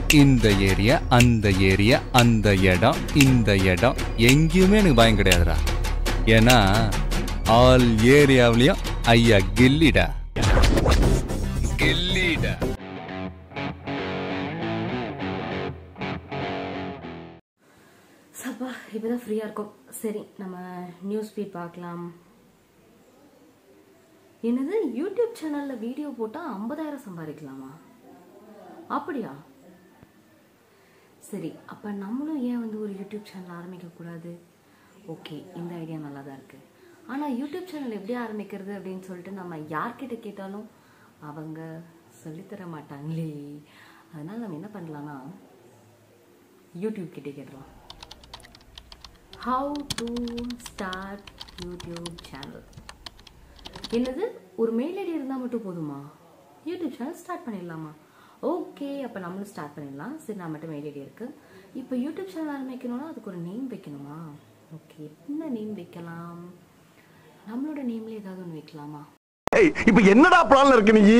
இந்த ஏரியா அந்த ஏரியா அந்த இடம் இந்த இடம் எங்கேயுமே எனக்கு பயம் கிடையாதுடா ஏன்னா ஆல் ஏரியாவிலையும் ஐயா கில்லிடா கில்லிடா சப்பா இப்போதான் ஃப்ரீயாக இருக்கும் சரி நம்ம நியூஸ் ஃபீட் பார்க்கலாம் என்னது யூடியூப் சேனலில் வீடியோ போட்டால் ஐம்பதாயிரம் சம்பாதிக்கலாமா அப்படியா சரி அப்போ நம்மளும் ஏன் வந்து ஒரு யூடியூப் சேனல் ஆரம்பிக்கக்கூடாது ஓகே இந்த ஐடியா நல்லா தான் இருக்குது ஆனால் யூடியூப் சேனல் எப்படி ஆரம்பிக்கிறது அப்படின்னு சொல்லிட்டு நம்ம யார்கிட்ட கேட்டாலும் அவங்க சொல்லித்தர மாட்டாங்களே அதனால் நம்ம என்ன பண்ணலான்னா யூடியூப் கிட்டே கேட்டலாம் how to start YouTube channel என்னது ஒரு மெயில் ஐடி இருந்தால் மட்டும் போதுமா யூடியூப் சேனல் ஸ்டார்ட் பண்ணிடலாமா ஓகே அப்போ நம்மளும் ஸ்டார்ட் பண்ணிடலாம் சரி நான் மட்டும் மெயில் ஐடி இருக்குது இப்போ யூடியூப் சேனல் ஆரம்பிக்கணும்னா அதுக்கு ஒரு நேம் வைக்கணுமா ஓகே என்ன நேம் வைக்கலாம் நம்மளோட நேம்ல ஏதாவது ஒன்று வைக்கலாமா ஏய் இப்ப என்னடா பிளான்ல இருக்கு நீ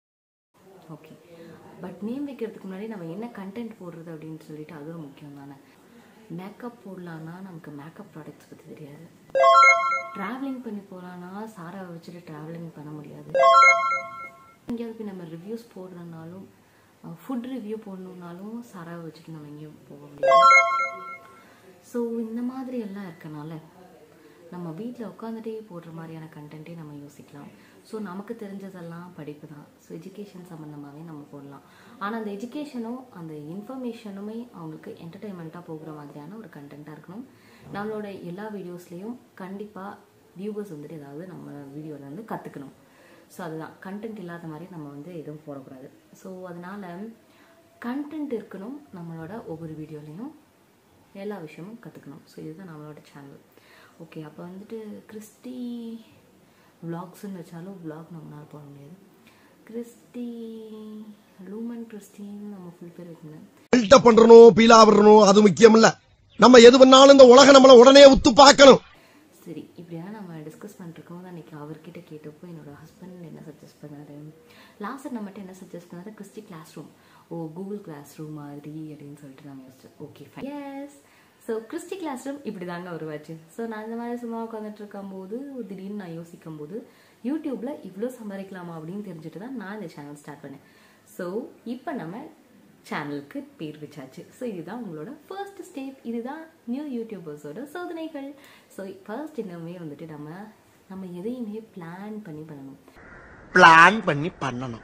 ஓகே பட் நேம் வைக்கிறதுக்கு முன்னாடி நம்ம என்ன கண்டென்ட் போடுறது அப்படின்னு சொல்லிட்டு அது ஒரு முக்கியம் தானே மேக்கப் போடலான்னா நமக்கு மேக்கப் ப்ராடக்ட்ஸ் பற்றி தெரியாது ட்ராவலிங் பண்ணி போகலான்னா சாராவை வச்சுட்டு ட்ராவலிங் பண்ண முடியாது எங்கேயாவது போய் நம்ம ரிவ்யூஸ் போடுறதுனாலும் ஃபுட் ரிவ்யூ போடணுன்னாலும் சாராவை வச்சுட்டு நம்ம எங்கேயும் போக முடியாது ஸோ இந்த மாதிரி எல்லாம் இருக்கனால நம்ம வீட்டில் உட்காந்துட்டே போடுற மாதிரியான கண்டென்ட்டே நம்ம யோசிக்கலாம் ஸோ நமக்கு தெரிஞ்சதெல்லாம் படிப்பு தான் ஸோ எஜுகேஷன் சம்மந்தமாகவே நம்ம போடலாம் ஆனால் அந்த எஜுகேஷனும் அந்த இன்ஃபர்மேஷனுமே அவங்களுக்கு என்டர்டெயின்மெண்ட்டாக போகிற மாதிரியான ஒரு கண்டென்ட்டாக இருக்கணும் நம்மளோட எல்லா வீடியோஸ்லேயும் கண்டிப்பாக வியூவர்ஸ் வந்துட்டு ஏதாவது நம்ம வீடியோவில் வந்து கற்றுக்கணும் ஸோ அதுதான் கண்டென்ட் இல்லாத மாதிரி நம்ம வந்து எதுவும் போடக்கூடாது ஸோ அதனால் கண்டென்ட் இருக்கணும் நம்மளோட ஒவ்வொரு வீடியோலையும் எல்லா விஷயமும் கற்றுக்கணும் ஸோ இதுதான் நம்மளோட சேனல் ஓகே அப்போ வந்துட்டு கிறிஸ்டி விலாக்ஸ்ன்னு வச்சாலும் விலாக் நம்மளால் போட முடியாது கிறிஸ்டி லூமன் கிறிஸ்டின்னு நம்ம ஃபுல் பேர் வைக்கணும் பில்டப் பண்றணும் பீலா விடணும் அது முக்கியம் இல்ல நம்ம எது பண்ணாலும் இந்த உலக நம்மள உடனே உத்து பார்க்கணும் சரி இப்படியா நம்ம டிஸ்கஸ் பண்ணிருக்கோம் தான் அன்றைக்கி அவர்கிட்ட கேட்டப்போ என்னோட ஹஸ்பண்ட் என்ன சஜஸ்ட் பண்ணாரு லாஸ்ட் நம்மகிட்ட என்ன சஜஸ்ட் பண்ணாரு Christy class room oh Google class room மாதிரி அப்படின்னு சொல்லிட்டு நான் யோசிச்சேன் okay fine yes so Christy class room இப்படி தாங்க உருவாச்சு ஸோ நான் இந்த மாதிரி சும்மா உட்காந்துட்டு இருக்கும்போது திடீர்னு நான் யோசிக்கும் போது யூடியூப்ல இவ்வளோ சம்பாதிக்கலாமா அப்படின்னு தெரிஞ்சுட்டு தான் நான் இந்த சேனல் ஸ்டார்ட் பண்ணேன் ஸோ இப்போ நம்ம சேனலுக்கு பேர் வச்சாச்சு ஸோ இதுதான் உங்களோட ஃபர்ஸ்ட் ஸ்டெப் இதுதான் நியூ யூடியூபர்ஸோட சோதனைகள் ஸோ ஃபர்ஸ்ட் இன்னுமே வந்துட்டு நம்ம நம்ம எதையுமே பிளான் பண்ணி பண்ணணும் பிளான் பண்ணி பண்ணணும்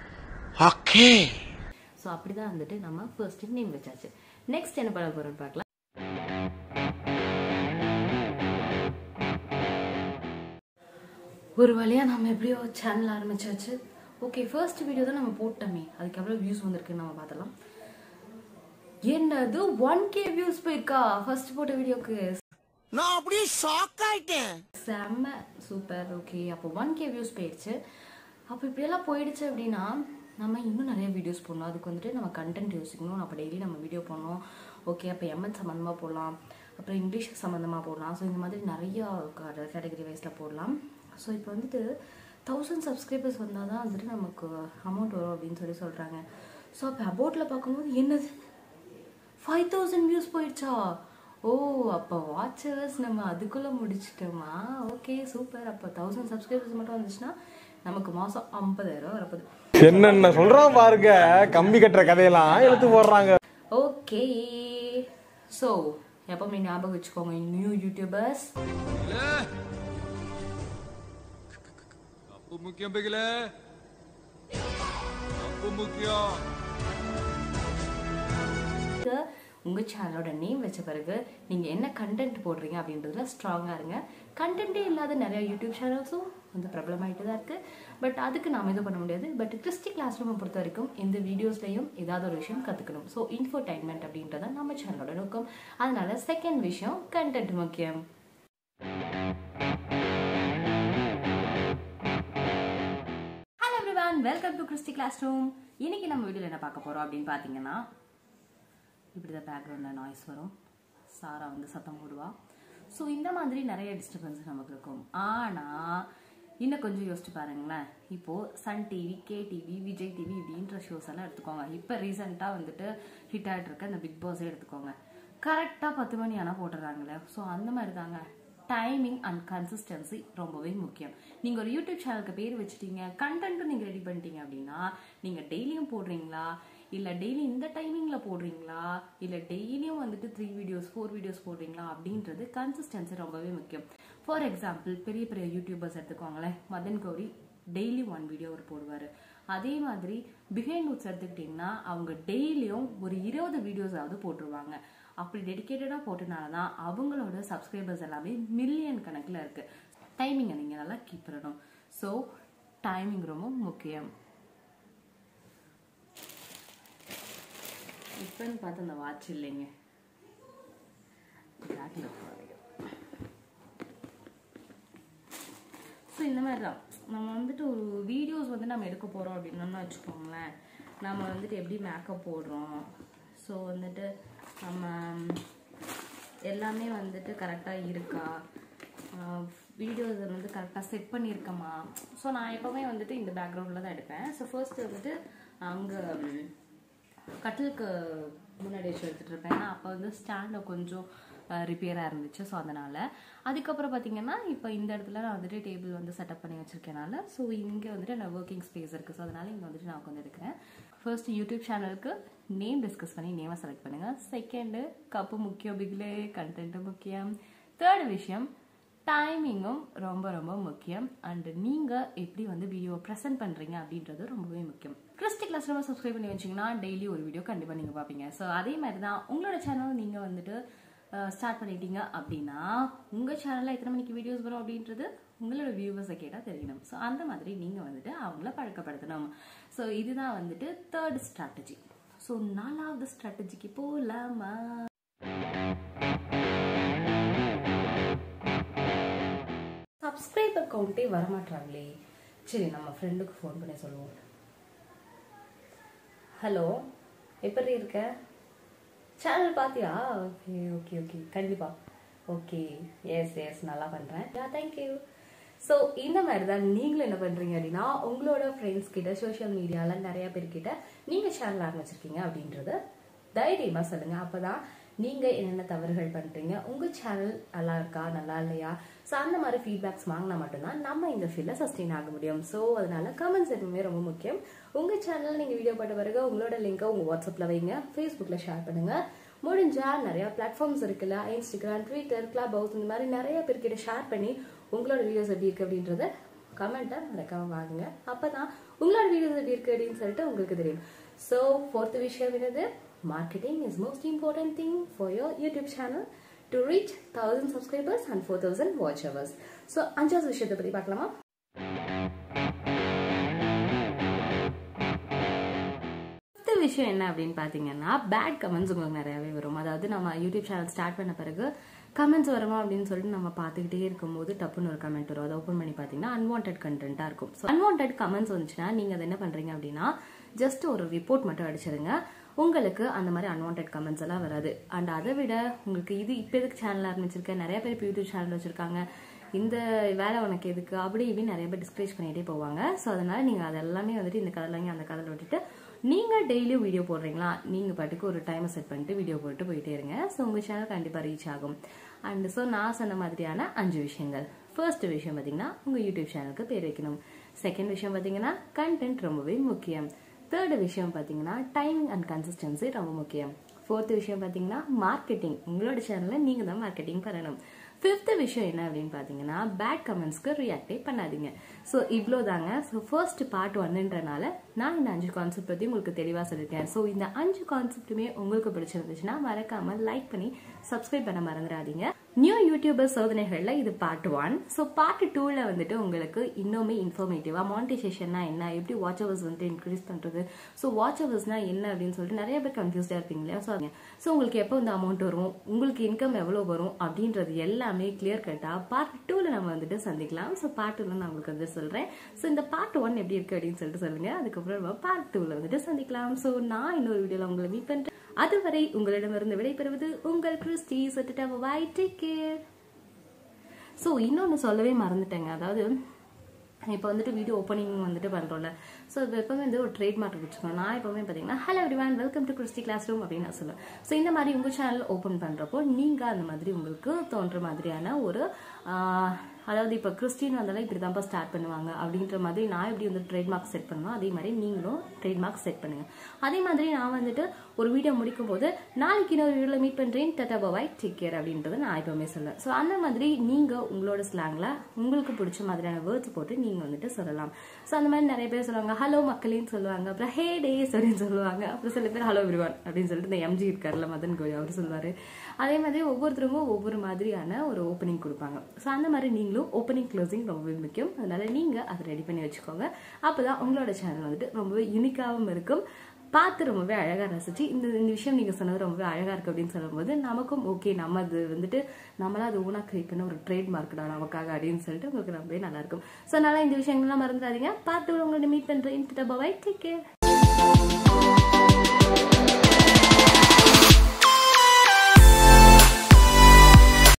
ஓகே ஸோ அப்படி தான் வந்துட்டு நம்ம ஃபர்ஸ்ட் நேம் வச்சாச்சு நெக்ஸ்ட் என்ன பண்ண போகிறோம்னு பார்க்கலாம் ஒரு வழியாக நம்ம எப்படியோ சேனல் ஆரம்பிச்சாச்சு ஓகே ஃபர்ஸ்ட் வீடியோ தான் நம்ம போட்டோமே அதுக்கு எவ்வளோ வியூஸ் வந்திருக்குன்னு நம்ம பார்த்தலாம் என்னது ஒன் கே வியூஸ் போயிருக்கா ஃபர்ஸ்ட் போட்ட வீடியோக்கு நான் அப்படியே ஷாக் ஆயிட்டேன் செம்ம சூப்பர் ஓகே அப்போ ஒன் கே வியூஸ் போயிடுச்சு அப்போ இப்படியெல்லாம் போயிடுச்சு அப்படின்னா நம்ம இன்னும் நிறைய வீடியோஸ் போடணும் அதுக்கு வந்துட்டு நம்ம கண்டென்ட் யோசிக்கணும் அப்போ டெய்லி நம்ம வீடியோ பண்ணணும் ஓகே அப்போ எம்என் சம்மந்தமாக போடலாம் அப்புறம் இங்கிலீஷ் சம்மந்தமாக போடலாம் ஸோ இந்த மாதிரி நிறைய கேட்டகரி வைஸில் போடலாம் ஸோ இப்போ வந்துட்டு தௌசண்ட் சப்ஸ்கிரைபர்ஸ் வந்தால் தான் வந்துட்டு நமக்கு அமௌண்ட் வரும் அப்படின்னு சொல்லி சொல்கிறாங்க ஸோ அப்போ அபவுட்டில் பார்க்கும்போது என்னது ஃபைவ் தௌசண்ட் வியூஸ் போயிடுச்சா ஓ அப்போ வாட்சர்ஸ் நம்ம அதுக்குள்ளே முடிச்சிட்டோமா ஓகே சூப்பர் அப்போ தௌசண்ட் சப்ஸ்கிரைபர்ஸ் மட்டும் வந்துச்சுன்னா நமக்கு மாதம் ஐம்பதாயிரம் வரப்போகுது என்னென்ன சொல்றான் பாருங்க கம்பி கட்டுற கதையெல்லாம் எடுத்து போடுறாங்க ஓகே ஸோ எப்பவுமே ஞாபகம் வச்சுக்கோங்க நியூ யூடியூபர்ஸ் அப்பு முக்கியம் பிகில அப்பு முக்கியம் உங்கள் சேனலோட நேம் வச்ச பிறகு நீங்கள் என்ன கண்டென்ட் போடுறீங்க அப்படின்றதுல ஸ்ட்ராங்காக இருங்க கண்டென்ட்டே இல்லாத நிறைய யூடியூப் சேனல்ஸும் வந்து பிரபலமாயிட்டு தான் இருக்குது பட் அதுக்கு நாம் எதுவும் பண்ண முடியாது பட் கிறிஸ்டி கிளாஸ் ரூமை பொறுத்த வரைக்கும் இந்த வீடியோஸ்லையும் ஏதாவது ஒரு விஷயம் கற்றுக்கணும் ஸோ இன்ஃபோடைன்மெண்ட் அப்படின்றத நம்ம சேனலோட நோக்கம் அதனால செகண்ட் விஷயம் கண்டென்ட் முக்கியம் hello everyone welcome to Christy class room இன்னைக்கு நம்ம வீடியோவில் என்ன பார்க்க போகிறோம் அப்படின்னு பார்த்தீங்கன்னா இப்படி தான் பேக்ரவுண்டில் நாய்ஸ் வரும் சாரா வந்து சத்தம் போடுவா ஸோ இந்த மாதிரி நிறைய டிஸ்டர்பன்ஸ் நமக்கு இருக்கும் ஆனால் இன்னும் கொஞ்சம் யோசிச்சு பாருங்களேன் இப்போ Sun TV K TV Vijay TV இப்படின்ற ஷோஸ் எல்லாம் எடுத்துக்கோங்க இப்போ ரீசெண்டாக வந்துட்டு ஹிட் ஆகிட்டு இருக்க இந்த பிக் பாஸே எடுத்துக்கோங்க கரெக்டாக பத்து மணி ஆனால் போட்டுறாங்களே ஸோ அந்த மாதிரி தாங்க டைமிங் அண்ட் கன்சிஸ்டன்சி ரொம்பவே முக்கியம் நீங்கள் ஒரு யூடியூப் சேனலுக்கு பேர் வச்சுட்டீங்க கண்டென்ட்டும் நீங்கள் ரெடி பண்ணிட்டீங்க அப்படின்னா நீங்கள் டெய்லியும் போடுறீங்களா இல்லை டெய்லி இந்த டைமிங்கில் போடுறீங்களா இல்லை டெய்லியும் வந்துட்டு த்ரீ வீடியோஸ் ஃபோர் வீடியோஸ் போடுறீங்களா அப்படின்றது கன்சிஸ்டன்சி ரொம்பவே முக்கியம் ஃபார் எக்ஸாம்பிள் பெரிய பெரிய யூடியூபர்ஸ் எடுத்துக்கோங்களேன் Madan Gowri daily one video அவர் போடுவார் அதே மாதிரி பிஹைண்ட் நோட்ஸ் எடுத்துக்கிட்டிங்கன்னா அவங்க டெய்லியும் ஒரு இருபது வீடியோஸாவது போட்டுருவாங்க அப்படி டெடிக்கேட்டடாக போட்டனால தான் அவங்களோட சப்ஸ்கிரைபர்ஸ் எல்லாமே மில்லியன் கணக்கில் இருக்குது டைமிங்கை நீங்கள் நல்லா கீப் பண்ணணும் ஸோ டைமிங் ரொம்ப முக்கியம் இப்போன்னு பார்த்து அந்த வாட்ச் இல்லைங்க பேக்கில் போகிறீங்க ஸோ இந்த மாதிரி தான் நம்ம வந்துட்டு ஒரு வீடியோஸ் வந்து நம்ம எடுக்க போகிறோம் அப்படின்னா வச்சுக்கோங்களேன் நம்ம வந்துட்டு எப்படி மேக்கப் போடுறோம் ஸோ வந்துட்டு நம்ம எல்லாமே வந்துட்டு கரெக்டாக இருக்கா வீடியோஸ் வந்து கரெக்டாக செட் பண்ணியிருக்கோமா ஸோ நான் எப்போவுமே வந்துட்டு இந்த பேக்ரவுண்டில் தான் எடுப்பேன் ஸோ ஃபர்ஸ்ட் வந்துட்டு அங்கே கட்டிலுக்கு முன்னாடி வச்சு எடுத்துகிட்டு இருப்பேன் ஏன்னா அப்போ வந்து ஸ்டாண்டை கொஞ்சம் ரிப்பேராக இருந்துச்சு ஸோ அதனால் அதுக்கப்புறம் பார்த்தீங்கன்னா இப்போ இந்த இடத்துல நான் வந்துட்டு டேபிள் வந்து செட்டப் பண்ணி வச்சுருக்கேனால ஸோ இங்கே வந்துட்டு நான் ஒர்க்கிங் ஸ்பேஸ் இருக்குது ஸோ அதனால் இங்கே வந்துட்டு நான் உட்காந்து எடுக்கிறேன் ஃபர்ஸ்ட் யூடியூப் சேனலுக்கு நேம் டிஸ்கஸ் பண்ணி நேமை செலக்ட் பண்ணுங்கள் செகண்டு கப்பு முக்கியம் பிக்லே கண்டென்ட்டு முக்கியம் தேர்ட் விஷயம் டைமிங்கும் ரொம்ப ரொம்ப முக்கியம் அண்ட் நீங்கள் எப்படி வந்து வீடியோ ப்ரெசென்ட் பண்ணுறீங்க அப்படின்றது ரொம்பவே முக்கியம் கிறிஸ்டி கிளாஸ் ரொம்ப சப்ஸ்கிரைப் பண்ணி வச்சிங்கன்னா டெய்லி ஒரு வீடியோ கண்டிப்பாக நீங்கள் பார்ப்பீங்க ஸோ அதே மாதிரி தான் உங்களோட சேனல் நீங்கள் வந்துட்டு ஸ்டார்ட் பண்ணிட்டீங்க அப்படின்னா உங்கள் சேனலில் எத்தனை மணிக்கு வீடியோஸ் வரும் அப்படின்றது உங்களோட வியூவர்ஸை கேட்டால் தெரியணும் ஸோ அந்த மாதிரி நீங்கள் வந்துட்டு அவங்கள பழக்கப்படுத்தணும் ஸோ இதுதான் வந்துட்டு தேர்ட் ஸ்ட்ராட்டஜி ஸோ நாலாவது ஸ்ட்ராட்டஜிக்கு போகலாமா சப்ஸ்கிரைபர் கவுண்டே வரமாட்டாங்களே சரி நம்ம ஃப்ரெண்டுக்கு ஃபோன் பண்ணி சொல்லுவோம் ஹலோ எப்படி இருக்க சேனல் பார்த்தியா ஓகே ஓகே ஓகே கண்டிப்பா ஓகே எஸ் எஸ் நல்லா பண்ணுறேன் யா தேங்க்யூ ஸோ இந்த மாதிரி தான் நீங்களும் என்ன பண்ணுறீங்க அப்படின்னா உங்களோட ஃப்ரெண்ட்ஸ் கிட்ட சோஷியல் மீடியாவில் நிறைய பேர்கிட்ட நீங்கள் சேனல் ஆரம்பிச்சிருக்கீங்க அப்படின்றத தைரியமாக சொல்லுங்கள் அப்போ தான் நீங்கள் என்னென்ன தவறுகள் பண்ணுறீங்க உங்கள் சேனல் நல்லா இருக்கா நல்லா இல்லையா ஸோ அந்த மாதிரி ஃபீட்பேக்ஸ் வாங்கினா மட்டும்தான் நம்ம இந்த ஃபீல்டில் சஸ்டெயின் ஆக முடியும் ஸோ அதனால கமெண்ட்ஸ் எப்பவுமே ரொம்ப முக்கியம் உங்கள் சேனல் நீங்கள் வீடியோ போட்ட பிறகு உங்களோட லிங்கை உங்கள் வாட்ஸ்அப்பில் வைங்க ஃபேஸ்புக்கில் ஷேர் பண்ணுங்கள் முடிஞ்சா நிறைய பிளாட்ஃபார்ம்ஸ் இருக்குல்ல இன்ஸ்டாகிராம் ட்விட்டர் கிளப் ஹவுஸ் இந்த மாதிரி நிறைய பேர்கிட்ட ஷேர் பண்ணி உங்களோட வீடியோஸ் எப்படி இருக்கு அப்படின்றத கமெண்ட்டை மறக்காம வாங்குங்க அப்பதான் உங்களோட வீடியோஸ் எப்படி இருக்கு அப்படின்னு சொல்லிட்டு உங்களுக்கு தெரியும் ஸோ ஃபோர்த் விஷயம் என்னது marketing is most important thing for your YouTube channel to reach thousand subscribers and four thousand watch hours so அஞ்சாவது விஷயத்தை பற்றி பார்க்கலாமா அடுத்த விஷயம் என்ன அப்படின்னு பார்த்தீங்கன்னா பேட் கமெண்ட்ஸ் உங்களுக்கு நிறையவே வரும் அதாவது நம்ம யூடியூப் சேனல் ஸ்டார்ட் பண்ண பிறகு கமெண்ட்ஸ் வருமா அப்படின்னு சொல்லிட்டு நம்ம பார்த்துக்கிட்டே இருக்கும்போது டப்புன்னு ஒரு கமெண்ட் வரும் அதை ஓப்பன் பண்ணி பார்த்தீங்கன்னா அன்வான்ட் கண்டென்ட்டாக இருக்கும் ஸோ அன்வான்ட் கமெண்ட்ஸ் வந்துச்சுன்னா நீங்கள் அதை என்ன பண்ணுறீங்க அப்படின்னா ஜஸ்ட் ஒரு ரிப்போர்ட் மட்டும் அடிச்சிருங்க உங்களுக்கு அந்த மாதிரி அன்வான்ட் கமெண்ட்ஸ் எல்லாம் வராது அண்ட் அதை விட உங்களுக்கு இது இப்போ எதுக்கு சேனல் ஆரம்பிச்சிருக்கேன் நிறைய பேர் இப்போ யூடியூப் சேனல் வச்சிருக்காங்க இந்த வேலை உனக்கு எதுக்கு அப்படி இப்படின்னு நிறைய பேர் டிஸ்கரேஜ் பண்ணிகிட்டே போவாங்க ஸோ அதனால நீங்கள் அது எல்லாமே வந்துட்டு இந்த கதையிலங்க அந்த கதையில் விட்டுட்டு நீங்கள் டெய்லியும் வீடியோ போடுறீங்களா நீங்கள் பாட்டுக்கு ஒரு டைமை செட் பண்ணிட்டு வீடியோ போட்டு போயிட்டே இருங்க ஸோ உங்கள் சேனல் கண்டிப்பாக ரீச் ஆகும் அண்ட் ஸோ நான் சொன்ன மாதிரியான அஞ்சு விஷயங்கள் ஃபர்ஸ்ட் விஷயம் பார்த்தீங்கன்னா உங்கள் யூடியூப் சேனலுக்கு பேர் வைக்கணும் செகண்ட் விஷயம் பார்த்தீங்கன்னா கண்டென்ட் ரொம்பவே முக்கியம் தேர்டு விஷயம் பார்த்தீங்கன்னா டைமிங் அண்ட் கன்சிஸ்டன்சி ரொம்ப முக்கியம் ஃபோர்த்து விஷயம் பார்த்தீங்கன்னா மார்க்கெட்டிங் உங்களோட சேனலில் நீங்கள் தான் மார்க்கெட்டிங் பண்ணணும் ஃபிஃப்த்து விஷயம் என்ன அப்படின்னு பார்த்தீங்கன்னா பேட் கமெண்ட்ஸ்க்கு ரியாக்டே பண்ணாதீங்க ஸோ இவ்வளோ தாங்க ஸோ ஃபர்ஸ்ட் பார்ட் ஒன்றுன்றனால நான் இந்த அஞ்சு கான்செப்ட் பற்றி உங்களுக்கு தெளிவாக சொல்லியிருக்கேன் ஸோ இந்த அஞ்சு கான்செப்ட்டுமே உங்களுக்கு பிடிச்சிருந்துச்சுன்னா மறக்காமல் லைக் பண்ணி சப்ஸ்கிரைப் பண்ண மறந்துடாதீங்க நியூ யூடியூபர் சோதனைகளில் இது பார்ட் ஒன் ஸோ பார்ட் டூவில் வந்துட்டு உங்களுக்கு இன்னுமே இன்ஃபர்மேட்டிவாக மானிட்டைசேஷன்னா என்ன எப்படி வாட்ச் ஹவர்ஸ் வந்துட்டு இன்க்ரீஸ் பண்ணுறது ஸோ வாட்ச் ஹவர்ஸ்னால் என்ன அப்படின்னு சொல்லிட்டு நிறைய பேர் கன்ஃபியூஸ்டாக இருப்பீங்க இல்லையா ஸோ ஸோ உங்களுக்கு எப்போ இந்த அமௌண்ட் வரும் உங்களுக்கு இன்கம் எவ்வளோ வரும் அப்படின்றது எல்லாமே கிளியர் கட்டாக பார்ட் டூவில் நம்ம வந்துட்டு சந்திக்கலாம் ஸோ பார்ட் டூவில் நான் உங்களுக்கு வந்து சொல்கிறேன் ஸோ இந்த பார்ட் ஒன் எப்படி இருக்குது அப்படின்னு சொல்லிட்டு சொல்லுங்கள் அதுக்கப்புறம் நம்ம பார்ட் டூவில் வந்துட்டு சந்திக்கலாம் ஸோ நான் இன்னொரு வீடியோவில் உங்களை மீட் பண்ணுறேன் அதுவரை உங்களிடமிருந்து விடைபெறுவது உங்கள் கிறிஸ்டி சட்டுட்டா பாய் டேக் கேர் ஸோ இன்னொன்று சொல்லவே மறந்துட்டேங்க அதாவது இப்போ வந்துட்டு வீடியோ ஓப்பனிங் வந்துட்டு பண்ணுறோம்ல ஸோ இப்போ எப்பவுமே வந்து ஒரு ட்ரேட் மார்க் வச்சுக்கோங்க நான் எப்பவுமே பார்த்தீங்கன்னா hello everyone welcome to Christy class room அப்படின்னு நான் சொல்லுவேன் ஸோ இந்த மாதிரி உங்கள் சேனல் ஓப்பன் பண்ணுறப்போ நீங்கள் அந்த மாதிரி உங்களுக்கு தோன்ற மாதிரியான ஒரு ஆஹ், அதாவது இப்போ கிறிஸ்டின் வந்தாலும் இப்படி தான்ப்பா ஸ்டார்ட் பண்ணுவாங்க அப்படின்ற மாதிரி நான் எப்படி வந்து ட்ரேட்மார்க் செட் பண்ணுவோம் அதே மாதிரி நீங்களும் ட்ரேட்மார்க் செட் பண்ணுங்க அதே மாதிரி நான் வந்துட்டு ஒரு வீடியோ முடிக்கும் போது நாளைக்கு இன்னொரு வீடியோவில் மீட் பண்ணுறேன் டட்டா பபாய் டேக் கேர் அப்படின்றத நான் எப்பவுமே சொல்லுவேன் ஸோ அந்த மாதிரி நீங்கள் உங்களோட ஸ்லாங்கில் உங்களுக்கு பிடிச்ச மாதிரியான வேர்ட்ஸ் போட்டு நீங்கள் வந்துட்டு சொல்லலாம் ஸோ அந்த மாதிரி நிறைய பேர் சொல்லுவாங்க ஹலோ மக்களேன்னு சொல்லுவாங்க அப்புறம் ஹே டேஸ் அப்படின்னு சொல்லுவாங்க அப்புறம் சில பேர் ஹலோ எவ்ரிவான் அப்படின்னு சொல்லிட்டு இந்த எம்ஜி இருக்கார்ல மதன் கோய் அவர் சொல்லுவார் அதே மாதிரி ஒவ்வொருத்தருக்கும் ஒவ்வொரு மாதிரியான ஒரு ஓப்பனிங் கொடுப்பாங்க ஸோ அந்த மாதிரி நீங்களும் ஓப்பனிங் க்ளோசிங் ரொம்பவே முக்கியம் அதனால நீங்கள் அதை ரெடி பண்ணி வச்சுக்கோங்க அப்போ தான் உங்களோட சேனல் வந்துட்டு ரொம்பவே யூனிக்காகவும் இருக்கும் பார்த்து ரொம்பவே அழகாக ரசிச்சு இந்த இந்த விஷயம் நீங்கள் சொன்னது ரொம்பவே அழகாக இருக்குது அப்படின்னு சொல்லும்போது நமக்கும் ஓகே நம்ம அது வந்துட்டு நம்மளா அது ஓனாக கிரியேட் பண்ண ஒரு ட்ரேட் மார்க்கெட்டா நமக்காக அப்படின்னு சொல்லிட்டு உங்களுக்கு ரொம்பவே நல்லா இருக்கும் ஸோ அதனால இந்த விஷயங்கள்லாம் மறந்துடாதீங்க பார்த்து உங்களோட மீட் பண்ணுறேன் பாய் டேக் கேர்